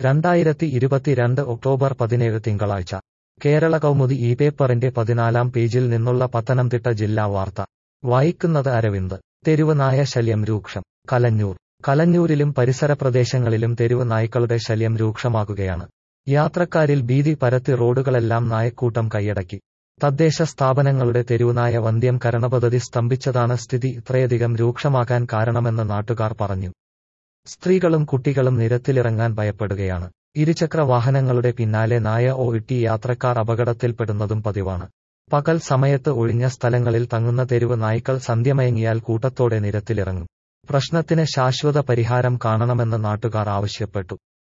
രണ്ടായിരത്തി ഇരുപത്തിരണ്ട് ഒക്ടോബർ പതിനേഴ് തിങ്കളാഴ്ച കേരള കൗമുദി ഈ പേപ്പറിന്റെ പതിനാലാം പേജിൽ നിന്നുള്ള പത്തനംതിട്ട ജില്ലാ വാർത്ത വായിക്കുന്നത് അരവിന്ദ് തെരുവ് നായ ശല്യം രൂക്ഷം കലഞ്ഞൂർ കലഞ്ഞൂരിലും പരിസര പ്രദേശങ്ങളിലും തെരുവ് നായ്ക്കളുടെ ശല്യം രൂക്ഷമാകുകയാണ് യാത്രക്കാരിൽ ഭീതി പരത്തി റോഡുകളെല്ലാം നായക്കൂട്ടം കൈയടക്കി തദ്ദേശ സ്ഥാപനങ്ങളുടെ തെരുവുനായ വന്ധ്യം കരണപദ്ധതി സ്തംഭിച്ചതാണ് സ്ഥിതി ഇത്രയധികം രൂക്ഷമാകാൻ കാരണമെന്ന് നാട്ടുകാർ പറഞ്ഞു സ്ത്രീകളും കുട്ടികളും നിരത്തിലിറങ്ങാൻ ഭയപ്പെടുകയാണ് ഇരുചക്ര വാഹനങ്ങളുടെ പിന്നാലെ നായ ഓ ഇട്ടി യാത്രക്കാർ അപകടത്തിൽപ്പെടുന്നതും പതിവാണ് പകൽ സമയത്ത് ഒഴിഞ്ഞ സ്ഥലങ്ങളിൽ തങ്ങുന്ന തെരുവ് നായ്ക്കൾ സന്ധ്യമയങ്ങിയാൽ കൂട്ടത്തോടെ നിരത്തിലിറങ്ങും പ്രശ്നത്തിന് ശാശ്വത പരിഹാരം കാണണമെന്ന് നാട്ടുകാർ ആവശ്യപ്പെട്ടു